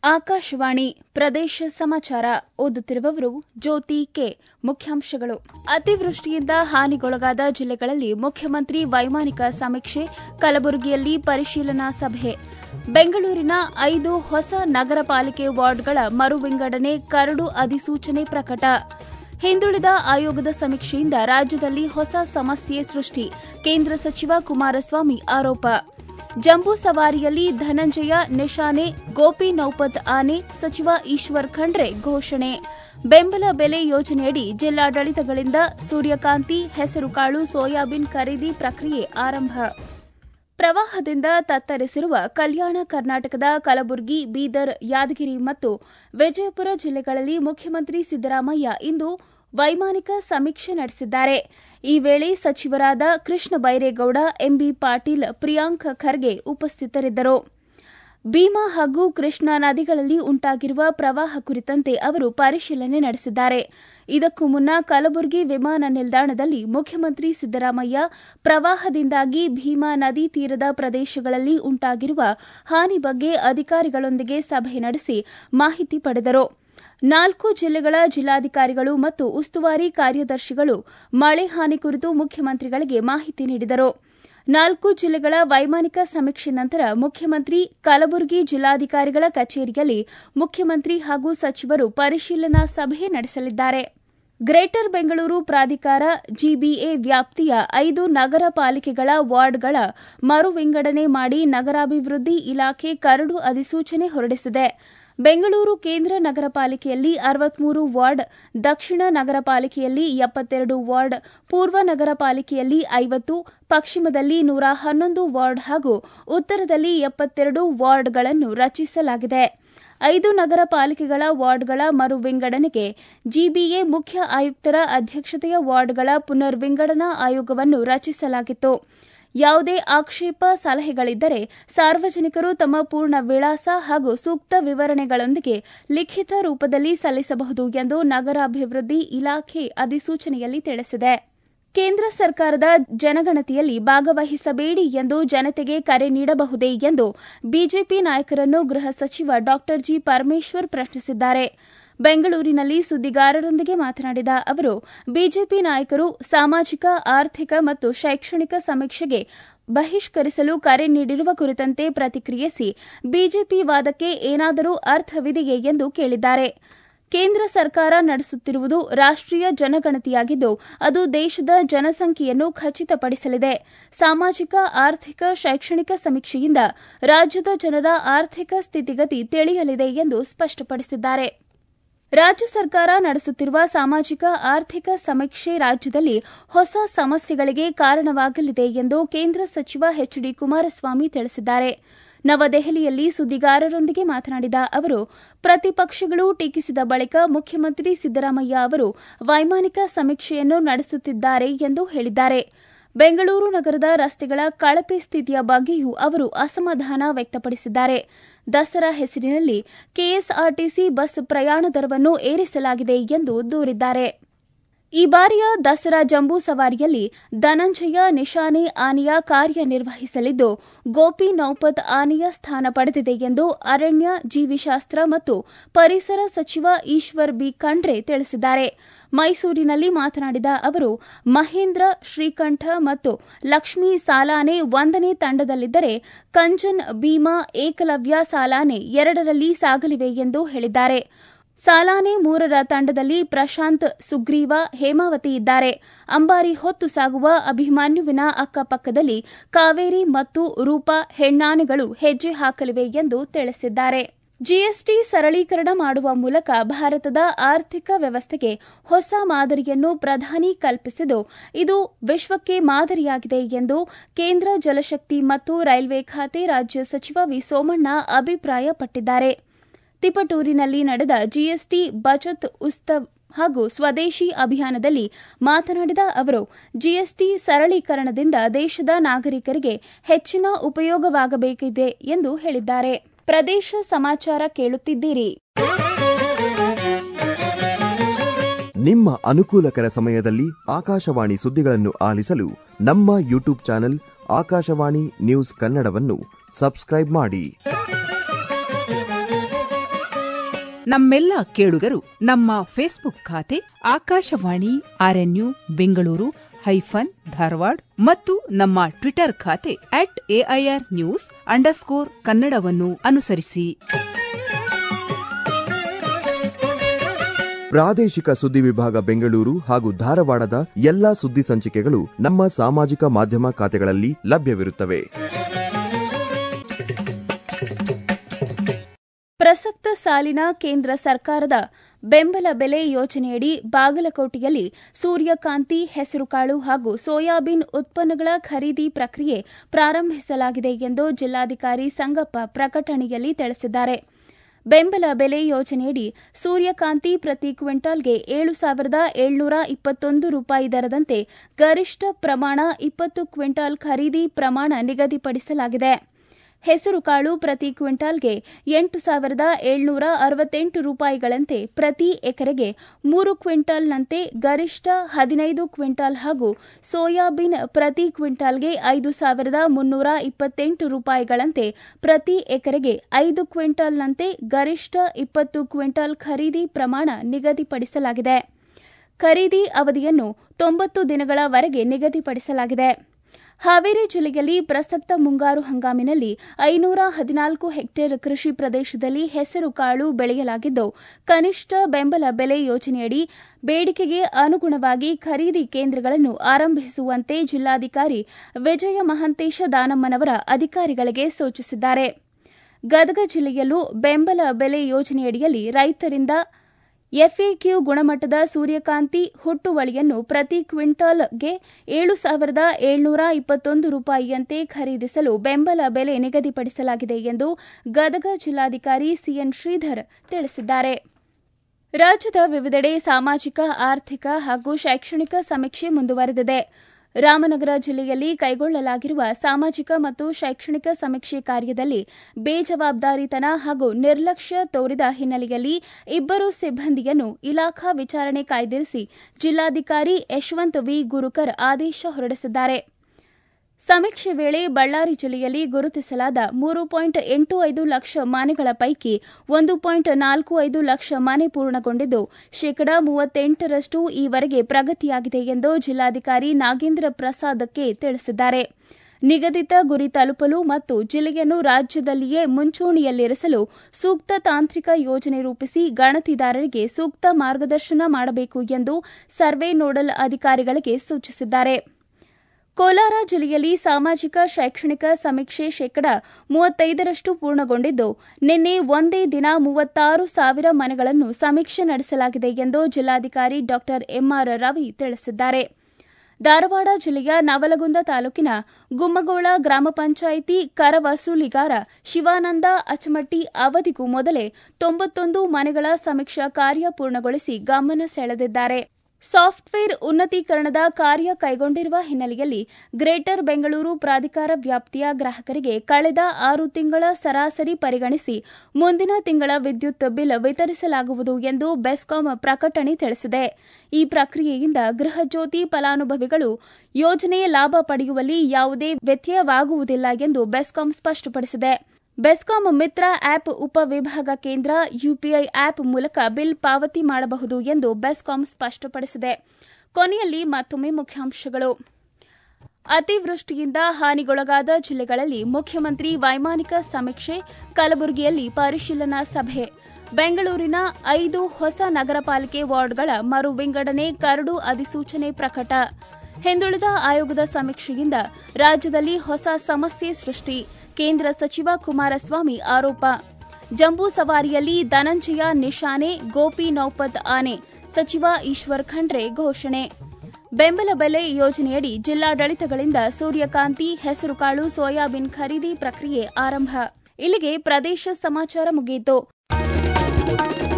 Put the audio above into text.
ಆಕಾಶವಾಣಿ ಪ್ರದೇಶ ಸಮಾಚಾರ ಓದುತ್ತಿರುವವರು ಜ್ಯೋತಿ ಕೆ ಮುಖ್ಯಾಂಶಗಳು ಅತಿವೃಷ್ಟಿಯಿಂದ ಹಾನಿಗೊಳಗಾದ ಜಿಲ್ಲೆಗಳಲ್ಲಿ ಮುಖ್ಯಮಂತ್ರಿ ವೈಮಾನಿಕ ಸಮೀಕ್ಷೆ ಕಲಬುರಗಿಯಲ್ಲಿ ಪರಿಶೀಲನಾ ಸಭೆ ಬೆಂಗಳೂರಿನ ಐದು ಹೊಸ ನಗರ ಪಾಲಿಕೆ ವಾರ್ಡ್ಗಳ ಮರು ವಿಂಗಡಣೆ ಕರಡು ಅಧಿಸೂಚನೆ ಪ್ರಕಟ ಹಿಂದುಳಿದ ಆಯೋಗದ ಸಮೀಕ್ಷೆಯಿಂದ ರಾಜ್ಯದಲ್ಲಿ ಹೊಸ ಸಮಸ್ಯೆ ಸೃಷ್ಟಿ ಕೇಂದ್ರ ಸಚಿವ ಕುಮಾರಸ್ವಾಮಿ ಆರೋಪ ಜಂಬೂ ಸವಾರಿಯಲ್ಲಿ ಧನಂಜಯ ನಿಶಾನೆ ಗೋಪಿ ನೌಪತ್ ಆನೆ ಸಚಿವ ಈಶ್ವರ್ ಖಂಡ್ರೆ ಘೋಷಣೆ ಬೆಂಬಲ ಬೆಲೆ ಯೋಜನೆಯಡಿ ಜಿಲ್ಲಾಡಳಿತಗಳಿಂದ ಸೂರ್ಯಕಾಂತಿ ಹೆಸರುಕಾಳು ಸೋಯಾಬೀನ್ ಖರೀದಿ ಪ್ರಕ್ರಿಯೆ ಆರಂಭ ಪ್ರವಾಹದಿಂದ ತತ್ತರಿಸಿರುವ ಕಲ್ಯಾಣ ಕರ್ನಾಟಕದ ಕಲಬುರಗಿ ಬೀದರ್ ಯಾದಗಿರಿ ಮತ್ತು ವಿಜಯಪುರ ಜಿಲ್ಲೆಗಳಲ್ಲಿ ಮುಖ್ಯಮಂತ್ರಿ ಸಿದ್ದರಾಮಯ್ಯ ಇಂದು ವೈಮಾನಿಕ ಸಮೀಕ್ಷೆ ನಡೆಸಿದ್ದಾರೆ ಈ ವೇಳೆ ಸಚಿವರಾದ ಕೃಷ್ಣ ಬೈರೇಗೌಡ ಎಂಬಿ ಪಾಟೀಲ್ ಪ್ರಿಯಾಂಕ್ ಖರ್ಗೆ ಉಪಸ್ಥಿತರಿದ್ದರು ಭೀಮಾ ಹಾಗೂ ಕೃಷ್ಣಾ ನದಿಗಳಲ್ಲಿ ಉಂಟಾಗಿರುವ ಪ್ರವಾಹ ಕುರಿತಂತೆ ಅವರು ಪರಿಶೀಲನೆ ನಡೆಸಿದ್ದಾರೆ ಇದಕ್ಕೂ ಮುನ್ನ ಕಲಬುರಗಿ ವಿಮಾನ ನಿಲ್ದಾಣದಲ್ಲಿ ಮುಖ್ಯಮಂತ್ರಿ ಸಿದ್ದರಾಮಯ್ಯ ಪ್ರವಾಹದಿಂದಾಗಿ ಭೀಮಾ ನದಿ ತೀರದ ಪ್ರದೇಶಗಳಲ್ಲಿ ಉಂಟಾಗಿರುವ ಹಾನಿ ಬಗ್ಗೆ ಅಧಿಕಾರಿಗಳೊಂದಿಗೆ ಸಭೆ ನಡೆಸಿ ಮಾಹಿತಿ ಪಡೆದರು ನಾಲ್ಕು ಜಿಲ್ಲೆಗಳ ಜಿಲ್ಲಾಧಿಕಾರಿಗಳು ಮತ್ತು ಉಸ್ತುವಾರಿ ಕಾರ್ಯದರ್ಶಿಗಳು ಮಳೆ ಹಾನಿ ಕುರಿತು ಮುಖ್ಯಮಂತ್ರಿಗಳಿಗೆ ಮಾಹಿತಿ ನೀಡಿದರು ನಾಲ್ಕು ಜಿಲ್ಲೆಗಳ ವೈಮಾನಿಕ ಸಮೀಕ್ಷೆ ನಂತರ ಮುಖ್ಯಮಂತ್ರಿ ಕಲಬುರಗಿ ಜಿಲ್ಲಾಧಿಕಾರಿಗಳ ಕಚೇರಿಯಲ್ಲಿ ಮುಖ್ಯಮಂತ್ರಿ ಹಾಗೂ ಸಚಿವರು ಪರಿಶೀಲನಾ ಸಭೆ ನಡೆಸಲಿದ್ದಾರೆ ಗ್ರೇಟರ್ ಬೆಂಗಳೂರು ಪ್ರಾಧಿಕಾರ ಜಿಬಿಎ ವ್ಯಾಪ್ತಿಯ ಐದು ನಗರ ಪಾಲಿಕೆಗಳ ವಾರ್ಡ್ಗಳ ಮರು ವಿಂಗಡಣೆ ಮಾಡಿ ನಗರಾಭಿವೃದ್ಧಿ ಇಲಾಖೆ ಕರಡು ಅಧಿಸೂಚನೆ ಹೊರಡಿಸಿದೆ ಬೆಂಗಳೂರು ಕೇಂದ್ರ ನಗರ ಪಾಲಿಕೆಯಲ್ಲಿ ಅರವತ್ಮೂರು ವಾರ್ಡ್ ದಕ್ಷಿಣ ನಗರ ಪಾಲಿಕೆಯಲ್ಲಿ ಎಪ್ಪತ್ತೆರಡು ವಾರ್ಡ್ ಪೂರ್ವ ನಗರ ಪಾಲಿಕೆಯಲ್ಲಿ ಐವತ್ತು ಪಶ್ಚಿಮದಲ್ಲಿ ನೂರ ಹನ್ನೊಂದು ವಾರ್ಡ್ ಹಾಗೂ ಉತ್ತರದಲ್ಲಿ ಎಪ್ಪತ್ತೆರಡು ವಾರ್ಡ್ಗಳನ್ನು ರಚಿಸಲಾಗಿದೆ ಐದು ನಗರ ಪಾಲಿಕೆಗಳ ವಾರ್ಡ್ಗಳ ಮರು ವಿಂಗಡಣೆಗೆ ಜಿಬಿಎ ಮುಖ್ಯ ಆಯುಕ್ತರ ಅಧ್ಯಕ್ಷತೆಯ ವಾರ್ಡ್ಗಳ ಪುನರ್ ವಿಂಗಡಣಾ ಆಯೋಗವನ್ನು ರಚಿಸಲಾಗಿತ್ತು ಯಾವುದೇ ಆಕ್ಷೇಪ ಸಲಹೆಗಳಿದ್ದರೆ ಸಾರ್ವಜನಿಕರು ತಮ್ಮ ಪೂರ್ಣ ವಿಳಾಸ ಹಾಗೂ ಸೂಕ್ತ ವಿವರಣೆಗಳೊಂದಿಗೆ ಲಿಖಿತ ರೂಪದಲ್ಲಿ ಸಲ್ಲಿಸಬಹುದು ಎಂದು ನಗರಾಭಿವೃದ್ಧಿ ಇಲಾಖೆ ಅಧಿಸೂಚನೆಯಲ್ಲಿ ತಿಳಿಸಿದೆ ಕೇಂದ್ರ ಸರ್ಕಾರದ ಜನಗಣತಿಯಲ್ಲಿ ಭಾಗವಹಿಸಬೇಡಿ ಎಂದು ಜನತೆಗೆ ಕರೆ ನೀಡಬಹುದೇ ಎಂದು ಬಿಜೆಪಿ ನಾಯಕರನ್ನು ಗೃಹ ಸಚಿವ ಡಾ ಜಿ ಪರಮೇಶ್ವರ್ ಪ್ರಶ್ನಿಸಿದ್ದಾರೆ ಬೆಂಗಳೂರಿನಲ್ಲಿ ಸುದ್ದಿಗಾರರೊಂದಿಗೆ ಮಾತನಾಡಿದ ಅವರು ಬಿಜೆಪಿ ನಾಯಕರು ಸಾಮಾಜಿಕ ಆರ್ಥಿಕ ಮತ್ತು ಶೈಕ್ಷಣಿಕ ಸಮೀಕ್ಷೆಗೆ ಬಹಿಷ್ಕರಿಸಲು ಕರೆ ನೀಡಿರುವ ಕುರಿತಂತೆ ಪ್ರತಿಕ್ರಿಯಿಸಿ ಬಿಜೆಪಿ ವಾದಕ್ಕೆ ಏನಾದರೂ ಅರ್ಥವಿದೆಯೇ ಎಂದು ಕೇಳಿದ್ದಾರೆ ಕೇಂದ್ರ ಸರ್ಕಾರ ನಡೆಸುತ್ತಿರುವುದು ರಾಷ್ಟೀಯ ಜನಗಣತಿಯಾಗಿದ್ದು ಅದು ದೇಶದ ಜನಸಂಖ್ಯೆಯನ್ನು ಖಚಿತಪಡಿಸಲಿದೆ ಸಾಮಾಜಿಕ ಆರ್ಥಿಕ ಶೈಕ್ಷಣಿಕ ಸಮೀಕ್ಷೆಯಿಂದ ರಾಜ್ಯದ ಜನರ ಆರ್ಥಿಕ ಸ್ಥಿತಿಗತಿ ತಿಳಿಯಲಿದೆ ಎಂದು ಸ್ಪಷ್ಟಪಡಿಸಿದ್ದಾರೆ ರಾಜ್ಯ ಸರ್ಕಾರ ನಡೆಸುತ್ತಿರುವ ಸಾಮಾಜಿಕ ಆರ್ಥಿಕ ಸಮೀಕ್ಷೆ ರಾಜ್ಯದಲ್ಲಿ ಹೊಸ ಸಮಸ್ಯೆಗಳಿಗೆ ಕಾರಣವಾಗಲಿದೆ ಎಂದು ಕೇಂದ್ರ ಸಚಿವ ಎಚ್ ಡಿ ಕುಮಾರಸ್ವಾಮಿ ತಿಳಿಸಿದ್ದಾರೆ ನವದೆಹಲಿಯಲ್ಲಿ ಸುದ್ದಿಗಾರರೊಂದಿಗೆ ಮಾತನಾಡಿದ ಅವರು ಪ್ರತಿಪಕ್ಷಗಳು ಟೀಕಿಸಿದ ಬಳಿಕ ಮುಖ್ಯಮಂತ್ರಿ ಸಿದ್ದರಾಮಯ್ಯ ಅವರು ವೈಮಾನಿಕ ಸಮೀಕ್ಷೆಯನ್ನು ನಡೆಸುತ್ತಿದ್ದಾರೆ ಎಂದು ಹೇಳಿದ್ದಾರೆ ಬೆಂಗಳೂರು ನಗರದ ರಸ್ತೆಗಳ ಕಳಪೆ ಸ್ಥಿತಿಯ ಬಗ್ಗೆಯೂ ಅವರು ಅಸಮಾಧಾನ ವ್ಯಕ್ತಪಡಿಸಿದ್ದಾರೆ ದಸರಾ ಹೆಸರಿನಲ್ಲಿ ಕೆಎಸ್ಆರ್ಟಿಸಿ ಬಸ್ ಪ್ರಯಾಣ ದರವನ್ನು ಏರಿಸಲಾಗಿದೆ ಎಂದು ದೂರಿದ್ದಾರೆ ಈ ಬಾರಿಯ ದಸರಾ ಜಂಬೂ ಸವಾರಿಯಲ್ಲಿ ಧನಂಜಯ ನಿಶಾನೆ ಆನೆಯ ಕಾರ್ಯನಿರ್ವಹಿಸಲಿದ್ದು ಗೋಪಿ ನೌಪತ್ ಆನೆಯ ಸ್ಥಾನ ಪಡೆದಿದೆ ಎಂದು ಅರಣ್ಯ ಜೀವಿಶಾಸ್ತ್ರ ಮತ್ತು ಪರಿಸರ ಸಚಿವ ಈಶ್ವರ್ ಬಿ ಖಂಡ್ರೆ ತಿಳಿಸಿದ್ದಾರೆ ಮೈಸೂರಿನಲ್ಲಿ ಮಾತನಾಡಿದ ಅವರು ಮಹೇಂದ್ರ ಶ್ರೀಕಂಠ ಮತ್ತು ಲಕ್ಷ್ಮೀ ಸಾಲಾನೆ ಒಂದನೇ ತಂಡದಲ್ಲಿದ್ದರೆ ಕಂಚನ್ ಭೀಮಾ ಏಕಲವ್ಯ ಸಾಲಾನೆ ಎರಡರಲ್ಲಿ ಸಾಗಲಿವೆ ಎಂದು ಹೇಳಿದ್ದಾರೆ ಸಾಲಾನೆ ಮೂರರ ತಂಡದಲ್ಲಿ ಪ್ರಶಾಂತ್ ಸುಗ್ರೀವ ಹೇಮಾವತಿ ಇದ್ದಾರೆ ಅಂಬಾರಿ ಹೊತ್ತು ಸಾಗುವ ಅಭಿಮನ್ಯುವಿನ ಅಕ್ಕಪಕ್ಕದಲ್ಲಿ ಕಾವೇರಿ ಮತ್ತು ರೂಪಾ ಹೆಣ್ಣಾನೆಗಳು ಹೆಜ್ಜೆ ಹಾಕಲಿವೆ ಎಂದು ತಿಳಿಸಿದ್ದಾರೆ ಜಿಎಸ್ಟಿ ಸರಳೀಕರಣ ಮಾಡುವ ಮೂಲಕ ಭಾರತದ ಆರ್ಥಿಕ ವ್ಯವಸ್ಥೆಗೆ ಹೊಸ ಮಾದರಿಯನ್ನು ಪ್ರಧಾನಿ ಕಲ್ಪಿಸಿದ್ದು ಇದು ವಿಶ್ವಕ್ಕೆ ಮಾದರಿಯಾಗಿದೆ ಎಂದು ಕೇಂದ್ರ ಜಲಶಕ್ತಿ ಮತ್ತು ರೈಲ್ವೆ ಖಾತೆ ರಾಜ್ಯ ಸಚಿವ ವಿ ಸೋಮಣ್ಣ ಅಭಿಪ್ರಾಯಪಟ್ಟಿದ್ದಾರೆ ತಿಪಟೂರಿನಲ್ಲಿ ನಡೆದ ಜಿಎಸ್ಟಿ ಬಚತ್ ಉತ್ಸವ್ ಹಾಗೂ ಸ್ವದೇಶಿ ಅಭಿಯಾನದಲ್ಲಿ ಮಾತನಾಡಿದ ಅವರು ಜಿಎಸ್ಟಿ ಸರಳೀಕರಣದಿಂದ ದೇಶದ ನಾಗರಿಕರಿಗೆ ಹೆಚ್ಚಿನ ಉಪಯೋಗವಾಗಬೇಕಿದೆ ಎಂದು ಹೇಳಿದ್ದಾರೆ ಪ್ರದೇಶ ಸಮಾಚಾರ ಕೇಳುತ್ತಿದ್ದೀರಿ ನಿಮ್ಮ ಅನುಕೂಲಕರ ಸಮಯದಲ್ಲಿ ಆಕಾಶವಾಣಿ ಸುದ್ದಿಗಳನ್ನು ಆಲಿಸಲು ನಮ್ಮ ಯೂಟ್ಯೂಬ್ ಚಾನೆಲ್ ಆಕಾಶವಾಣಿ ನ್ಯೂಸ್ ಕನ್ನಡವನ್ನು ಸಬ್ಸ್ಕ್ರೈಬ್ ಮಾಡಿ ನಮ್ಮೆಲ್ಲ ಕೇಳುಗರು ನಮ್ಮ ಫೇಸ್ಬುಕ್ ಖಾತೆ ಆಕಾಶವಾಣಿ ಆರ್ಎನ್ಯು ಬೆಂಗಳೂರು ಹೈಫನ್ ಧಾರವಾಡ ಮತ್ತು ನಮ್ಮ ಟ್ವಿಟರ್ ಖಾತೆ ಅಟ್ ಎಐಆರ್ ನ್ಯೂಸ್ ಅಂಡರ್ಸ್ಕೋರ್ ಕನ್ನಡವನ್ನು ಅನುಸರಿಸಿ ಪ್ರಾದೇಶಿಕ ಸುದ್ದಿ ವಿಭಾಗ ಬೆಂಗಳೂರು ಹಾಗೂ ಧಾರವಾಡದ ಎಲ್ಲಾ ಸುದ್ದಿ ಸಂಚಿಕೆಗಳು ನಮ್ಮ ಸಾಮಾಜಿಕ ಮಾಧ್ಯಮ ಖಾತೆಗಳಲ್ಲಿ ಲಭ್ಯವಿರುತ್ತವೆ ಪ್ರಸಕ್ತ ಸಾಲಿನ ಕೇಂದ್ರ ಸರ್ಕಾರದ ಬೆಂಬಲ ಬೆಲೆ ಯೋಜನೆಯಡಿ ಬಾಗಲಕೋಟೆಯಲ್ಲಿ ಸೂರ್ಯಕಾಂತಿ ಹೆಸರುಕಾಳು ಹಾಗೂ ಸೋಯಾಬೀನ್ ಉತ್ಪನ್ನಗಳ ಖರೀದಿ ಪ್ರಕ್ರಿಯೆ ಪ್ರಾರಂಭಿಸಲಾಗಿದೆ ಎಂದು ಜಿಲ್ಲಾಧಿಕಾರಿ ಸಂಗಪ್ಪ ಪ್ರಕಟಣೆಯಲ್ಲಿ ತಿಳಿಸಿದ್ದಾರೆ ಬೆಂಬಲ ಬೆಲೆ ಯೋಜನೆಯಡಿ ಸೂರ್ಯಕಾಂತಿ ಪ್ರತಿ ಕ್ವಿಂಟಾಲ್ಗೆ ಏಳು ಸಾವಿರದ ಏಳ್ನೂರ ಇಪ್ಪತ್ತೊಂದು ರೂಪಾಯಿ ದರದಂತೆ ಗರಿಷ್ಠ ಪ್ರಮಾಣ ಇಪ್ಪತ್ತು ಕ್ವಿಂಟಾಲ್ ಖರೀದಿ ಪ್ರಮಾಣ ನಿಗದಿಪಡಿಸಲಾಗಿದೆ ಹೆಸರುಕಾಳು ಪ್ರತಿ ಕ್ವಿಂಟಾಲ್ಗೆ ಎಂಟು ಸಾವಿರದ ಏಳ್ನೂರ ಅರವತ್ತೆಂಟು ರೂಪಾಯಿಗಳಂತೆ ಪ್ರತಿ ಎಕರೆಗೆ ಮೂರು ಕ್ವಿಂಟಾಲ್ನಂತೆ ಗರಿಷ್ಠ ಹದಿನೈದು ಕ್ವಿಂಟಾಲ್ ಹಾಗೂ ಸೋಯಾಬೀನ್ ಪ್ರತಿ ಕ್ವಿಂಟಾಲ್ಗೆ ಐದು ಸಾವಿರದ ಮುನ್ನೂರ ಇಪ್ಪತ್ತೆಂಟು ರೂಪಾಯಿಗಳಂತೆ ಪ್ರತಿ ಎಕರೆಗೆ ಐದು ಕ್ವಿಂಟಾಲ್ನಂತೆ ಗರಿಷ್ಠ ಇಪ್ಪತ್ತು ಕ್ವಿಂಟಾಲ್ ಖರೀದಿ ಪ್ರಮಾಣ ನಿಗದಿಪಡಿಸಲಾಗಿದೆ ಖರೀದಿ ಅವಧಿಯನ್ನು ತೊಂಬತ್ತು ದಿನಗಳವರೆಗೆ ನಿಗದಿಪಡಿಸಲಾಗಿದೆ ಹಾವೇರಿ ಜಿಲ್ಲೆಯಲ್ಲಿ ಪ್ರಸಕ್ತ ಮುಂಗಾರು ಹಂಗಾಮಿನಲ್ಲಿ ಐನೂರ ಹದಿನಾಲ್ಕು ಹೆಕ್ಟೇರ್ ಕೃಷಿ ಪ್ರದೇಶದಲ್ಲಿ ಹೆಸರು ಕಾಳು ಬೆಳೆಯಲಾಗಿದ್ದು ಕನಿಷ್ಠ ಬೆಂಬಲ ಬೆಲೆ ಯೋಜನೆಯಡಿ ಬೇಡಿಕೆಗೆ ಅನುಗುಣವಾಗಿ ಖರೀದಿ ಕೇಂದ್ರಗಳನ್ನು ಆರಂಭಿಸುವಂತೆ ಜಿಲ್ಲಾಧಿಕಾರಿ ವಿಜಯ ಮಹಾಂತೇಶ ದಾನಮ್ಮನವರ ಅಧಿಕಾರಿಗಳಿಗೆ ಸೂಚಿಸಿದ್ದಾರೆ ಗದಗ ಜಿಲ್ಲೆಯಲ್ಲೂ ಬೆಂಬಲ ಬೆಲೆ ಯೋಜನೆಯಡಿಯಲ್ಲಿ ರೈತರಿಂದ ಎಫ್ಎಕ್ಯೂ ಗುಣಮಟ್ಟದ ಸೂರ್ಯಕಾಂತಿ ಹುಟ್ಟುವಳಿಯನ್ನು ಪ್ರತಿ ಕ್ವಿಂಟಾಲ್ಗೆ ಏಳು ಸಾವಿರದ ಏಳ್ನೂರ ಇಪ್ಪತ್ತೊಂದು ರೂಪಾಯಿಯಂತೆ ಖರೀದಿಸಲು ಬೆಂಬಲ ಬೆಲೆ ನಿಗದಿಪಡಿಸಲಾಗಿದೆ ಎಂದು ಗದಗ ಜಿಲ್ಲಾಧಿಕಾರಿ ಸಿಎನ್ ಶ್ರೀಧರ್ ತಿಳಿಸಿದ್ದಾರೆ ರಾಜ್ಯದ ವಿವಿಧೆಡೆ ಸಾಮಾಜಿಕ ಆರ್ಥಿಕ ಹಾಗೂ ಶೈಕ್ಷಣಿಕ ಸಮೀಕ್ಷೆ ಮುಂದುವರೆದಿದೆ ರಾಮನಗರ ಜಿಲ್ಲೆಯಲ್ಲಿ ಕೈಗೊಳ್ಳಲಾಗಿರುವ ಸಾಮಾಜಿಕ ಮತ್ತು ಶೈಕ್ಷಣಿಕ ಸಮೀಕ್ಷೆ ಕಾರ್ಯದಲ್ಲಿ ಬೇಜವಾಬ್ದಾರಿತನ ಹಾಗೂ ನಿರ್ಲಕ್ಷ್ಯ ತೋರಿದ ಹಿನ್ನೆಲೆಯಲ್ಲಿ ಇಬ್ಬರು ಸಿಬ್ಬಂದಿಯನ್ನು ಇಲಾಖಾ ವಿಚಾರಣೆ ಕಾಯ್ದಿರಿಸಿ ಜಿಲ್ಲಾಧಿಕಾರಿ ಯಶವಂತ್ ವಿ ಗುರುಕರ್ ಆದೇಶ ಹೊರಡಿಸಿದ್ದಾರೆ ಸಮೀಕ್ಷೆ ವೇಳೆ ಬಳ್ಳಾರಿ ಜಿಲ್ಲೆಯಲ್ಲಿ ಗುರುತಿಸಲಾದ ಮೂರು ಪಾಯಿಂಟ್ ಎಂಟು ಐದು ಲಕ್ಷ ಮನೆಗಳ ಪೈಕಿ ಒಂದು ಪಾಯಿಂಟ್ ನಾಲ್ಕು ಐದು ಲಕ್ಷ ಮನೆ ಪೂರ್ಣಗೊಂಡಿದ್ದು ಶೇಕಡಾ ಮೂವತ್ತೆಂಟರಷ್ಟು ಈವರೆಗೆ ಪ್ರಗತಿಯಾಗಿದೆ ಎಂದು ಜಿಲ್ಲಾಧಿಕಾರಿ ನಾಗೇಂದ್ರ ಪ್ರಸಾದ್ ಕೆ ತಿಳಿಸಿದ್ದಾರೆ ನಿಗದಿತ ಗುರಿ ತಲುಪಲು ಮತ್ತು ಜಿಲ್ಲೆಯನ್ನು ರಾಜ್ಯದಲ್ಲಿಯೇ ಮುಂಚೂಣಿಯಲ್ಲಿರಿಸಲು ಸೂಕ್ತ ತಾಂತ್ರಿಕ ಯೋಜನೆ ರೂಪಿಸಿ ಗಣತಿದಾರರಿಗೆ ಸೂಕ್ತ ಮಾರ್ಗದರ್ಶನ ಮಾಡಬೇಕು ಎಂದು ಸರ್ವೆ ನೋಡಲ್ ಅಧಿಕಾರಿಗಳಿಗೆ ಸೂಚಿಸಿದ್ದಾರೆ ಕೋಲಾರ ಜಿಲ್ಲೆಯಲ್ಲಿ ಸಾಮಾಜಿಕ ಶೈಕ್ಷಣಿಕ ಸಮೀಕ್ಷೆ ಶೇಕಡಾ ಮೂವತ್ತೈದರಷ್ಟು ಪೂರ್ಣಗೊಂಡಿದ್ದು ನಿನ್ನೆ ಒಂದೇ ದಿನ ಮೂವತ್ತಾರು ಸಾವಿರ ಮನೆಗಳನ್ನು ಸಮೀಕ್ಷೆ ನಡೆಸಲಾಗಿದೆ ಎಂದು ಜಿಲ್ಲಾಧಿಕಾರಿ ಡಾ ಎಂಆರ್ ರವಿ ತಿಳಿಸಿದ್ದಾರೆ ಧಾರವಾಡ ಜಿಲ್ಲೆಯ ನವಲಗುಂದ ತಾಲೂಕಿನ ಗುಮ್ಮಗೋಳ ಗ್ರಾಮ ಪಂಚಾಯಿತಿ ಕರ ವಸೂಲಿಗಾರ ಶಿವಾನಂದ ಅಚಮಟ್ಟಿ ಅವಧಿಗೂ ಮೊದಲೇ ತೊಂಬತ್ತೊಂದು ಮನೆಗಳ ಸಮೀಕ್ಷಾ ಕಾರ್ಯ ಪೂರ್ಣಗೊಳಿಸಿ ಗಮನ ಸೆಳೆದಿದ್ದಾರೆ ಸಾಫ್ಟ್ವೇರ್ ಉನ್ನತೀಕರಣದ ಕಾರ್ಯ ಕೈಗೊಂಡಿರುವ ಹಿನ್ನೆಲೆಯಲ್ಲಿ ಗ್ರೇಟರ್ ಬೆಂಗಳೂರು ಪ್ರಾಧಿಕಾರ ವ್ಯಾಪ್ತಿಯ ಗ್ರಾಹಕರಿಗೆ ಕಳೆದ ಆರು ತಿಂಗಳ ಸರಾಸರಿ ಪರಿಗಣಿಸಿ ಮುಂದಿನ ತಿಂಗಳ ವಿದ್ಯುತ್ ಬಿಲ್ ವಿತರಿಸಲಾಗುವುದು ಎಂದು ಬೆಸ್ಕಾಂ ಪ್ರಕಟಣೆ ತಿಳಿಸಿದೆ ಈ ಪ್ರಕ್ರಿಯೆಯಿಂದ ಗೃಹಜ್ಯೋತಿ ಫಲಾನುಭವಿಗಳು ಯೋಜನೆಯ ಲಾಭ ಪಡೆಯುವಲ್ಲಿ ಯಾವುದೇ ವ್ಯತ್ಯಯವಾಗುವುದಿಲ್ಲ ಎಂದು ಬೆಸ್ಕಾಂ ಸ್ಪಷ್ಟಪಡಿಸಿದೆ ಬೆಸ್ಕಾಂ ಮಿತ್ರ ಆಪ್ ಉಪವಿಭಾಗ ಕೇಂದ್ರ ಯುಪಿಐ ಆಪ್ ಮೂಲಕ ಬಿಲ್ ಪಾವತಿ ಮಾಡಬಹುದು ಎಂದು ಬೆಸ್ಕಾಂ ಸ್ಪಷ್ಟಪಡಿಸಿದೆ ಕೊನೆಯಲ್ಲಿ ಮತ್ತೊಮ್ಮೆ ಮುಖ್ಯಾಂಶಗಳು ಅತಿವೃಷ್ಟಿಯಿಂದ ಹಾನಿಗೊಳಗಾದ ಜಿಲ್ಲೆಗಳಲ್ಲಿ ಮುಖ್ಯಮಂತ್ರಿ ವೈಮಾನಿಕ ಸಮೀಕ್ಷೆ ಕಲಬುರಗಿಯಲ್ಲಿ ಪರಿಶೀಲನಾ ಸಭೆ ಬೆಂಗಳೂರಿನ ಐದು ಹೊಸ ನಗರ ಪಾಲಿಕೆ ವಾರ್ಡ್ಗಳ ಮರು ವಿಂಗಡಣೆ ಕರಡು ಅಧಿಸೂಚನೆ ಪ್ರಕಟ ಹಿಂದುಳಿದ ಆಯೋಗದ ಸಮೀಕ್ಷೆಯಿಂದ ರಾಜ್ಯದಲ್ಲಿ ಹೊಸ ಸಮಸ್ಯೆ ಸೃಷ್ಟಿ ಕೇಂದ್ರ ಸಚಿವ ಕುಮಾರಸ್ವಾಮಿ ಆರೋಪ ಜಂಬೂ ಸವಾರಿಯಲ್ಲಿ ಧನಂಜಯ ನಿಶಾನೆ ಗೋಪಿ ನೌಪತ್ ಆನೆ ಸಚಿವ ಈಶ್ವರ್ ಖಂಡ್ರೆ ಘೋಷಣೆ ಬೆಂಬಲ ಬೆಲೆ ಯೋಜನೆಯಡಿ ಜಿಲ್ಲಾಡಳಿತಗಳಿಂದ ಸೂರ್ಯಕಾಂತಿ ಹೆಸರುಕಾಳು ಸೋಯಾಬೀನ್ ಖರೀದಿ ಪ್ರಕ್ರಿಯೆ ಆರಂಭ ಇಲ್ಲಿಗೆ ಪ್ರದೇಶ ಸಮಾಚಾರ ಮುಗಿಯಿತು